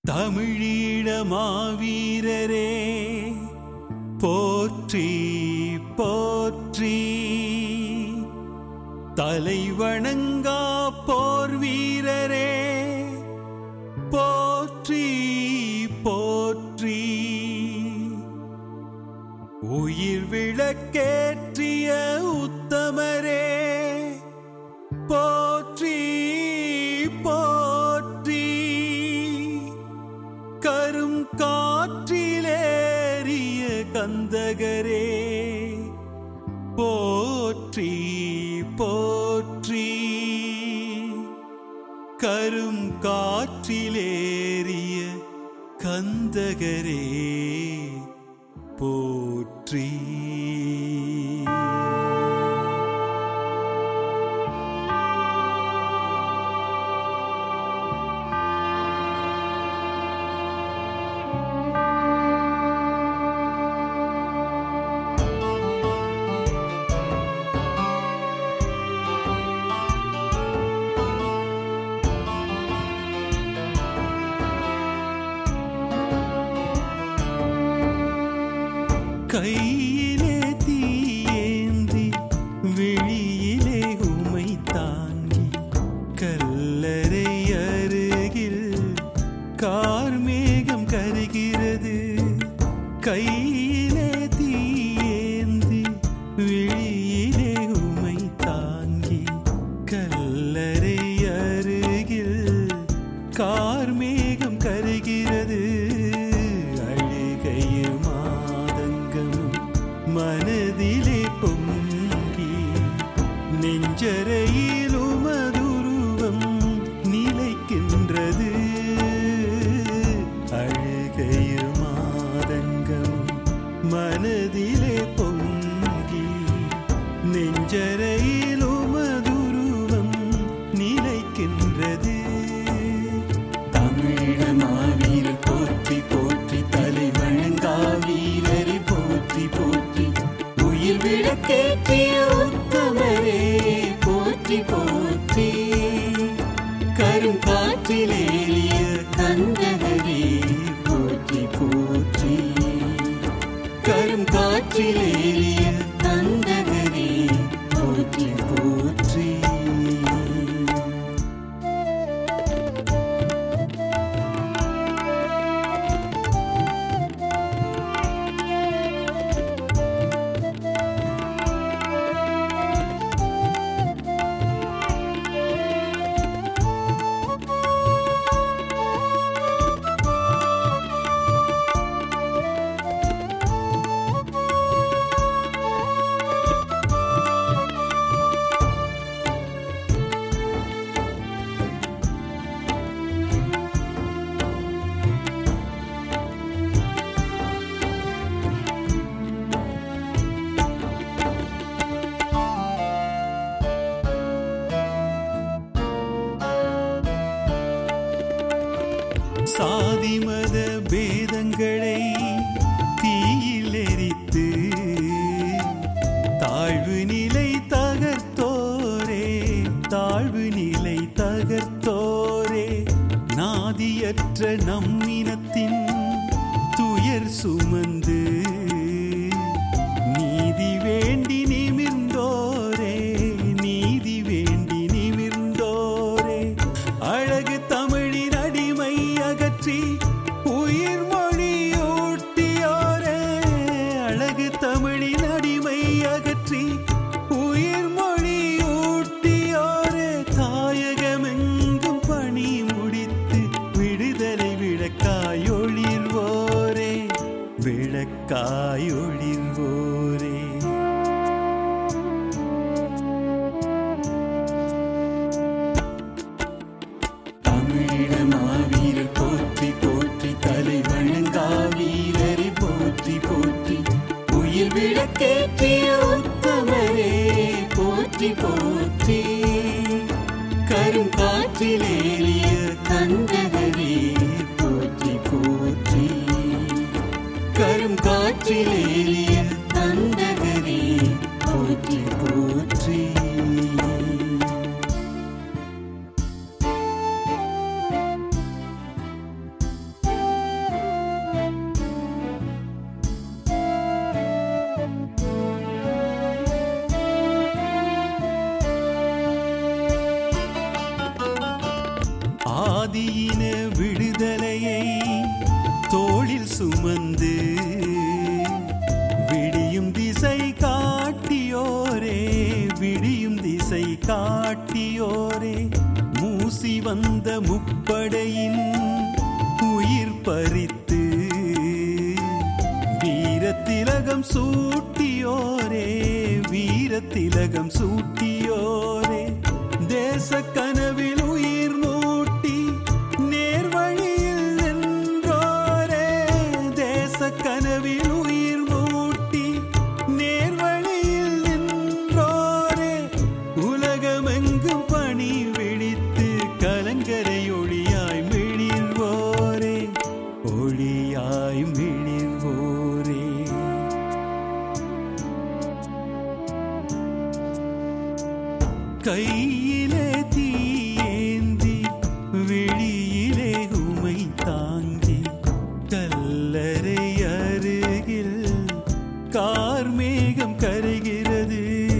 தமிழீழ மாவீரரே போற்றி போற்றி தலைவணங்கா போர் வீரரே போற்றி போற்றி உயிர் விளக்கேற்றிய உத்தமரே போற்றி போற்றி கரும் காற்றிலேறிய கந்தகரே போற்றி போற்றி கரும் காற்றிலேறிய கந்தகரே போற்றி கையிலே தீயேந்தி விழியிலே உமை தாங்கி கல்லறை அருகில் கார்மேகம் கருகிறது கையிலே தீயேந்தி விழியிலே உமை தாங்கி கல்லறை அருகில் கார்மேகம் கருகிறது அழுகையும் ஆதங்கமும் மனதிலே பொங்கி நெஞ்சரையில் உமதுருவம் நிலைக்கின்றது அழுகையும் ஆதங்கமும் மனதிலே பொங்கி நெஞ்சரையில் உமதுருவம் நிலைக்கின்றது தமிழ மாவீரர் போற்றி போற்றி தலை வணங்கா வீரரை போற்றி போற்றி உயிர் விளக்கேற்றிய உத்தமரே போற்றி போற்றி கரும் காற்றிலேறிய கந்தகரே போற்றி போற்றி கரும் காற்றிலேறிய கந்தகரே போற்றி போற்றி சாதி மத பேதங்களை தீயில் எரித்து தாழ்வு நிலை தகர்த்தோரே தாழ்வு நிலை தகர்த்தோரே நாதியற்ற நம்மினத்தின் துயர் சுமந்து நீதி வேண்டி நிமிர்ந்தோரே நீதி வேண்டி நிமிர்ந்தோரே அழகு தமிழின் அடிமை அகற்றி உயிர் மொழியூட்டியோரே அழகு தமிழின் அடிமை அகற்றி உயிர் மொழியூட்டியோரே தாயகமெங்கும் பணி முடித்து விடுதலை விளக்காயொளிர்வோரே விளக்காயொளிர்வோரே தமிழீழ மாவீரர் போற்றி போற்றி தலை வணங்கா வீரரை போற்றி போற்றி உயிர் விளக்கேற்றிய உத்தமரே போற்றி போற்றி கரும் காற்றிலேறிய கந்தகரே போற்றி போற்றி கரும் காற்றிலேறிய கந்தகரே போற்றி போற்றி ஆதியின விடுதலையை தோளில் சுமந்து விடியும் திசை காட்டியோரே விடியும் திசை காட்டியோரே மூசி வந்த முப்படையின் உயிர் பறித்து வீரத்திலகம் சூட்டியோரே வீரத்திலகம் சூட்டியோரே தேச கனவில் உயிர் மூட்டி நேர்வழியில் நின்றோரே தேச கனவில் உயிர் மூட்டி நேர்வழியில் நின்றோரே உலகமெங்கும் பணி விழித்து கலங்கரை ஒளியாய் மிளிர்வோரே ஒளியாய் மிளிர்வோரே கையிலே தீயேந்தி விழியிலே உமை தாங்கி கல்லறை அருகில் கார்மேகம் கரைகிறது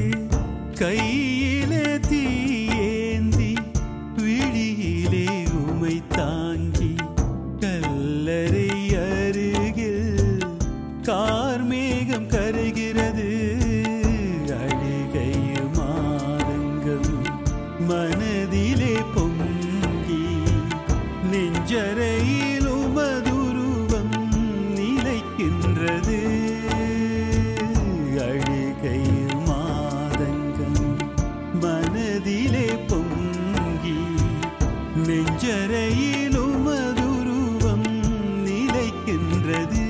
கையிலே தீயேந்தி விழியிலே உமை தாங்கி கல்லறை அருகில் கார்மேகம் கரைகிறது அழுகையும் ஆதங்கமும் மனதிலே பொங்கி நெஞ்சரையில் உமதுருவம் நிலைக்கின்றது அழுகையும் ஆதங்கமும் மனதிலே பொங்கி நெஞ்சரையில் உமதுருவம் நிலைக்கின்றது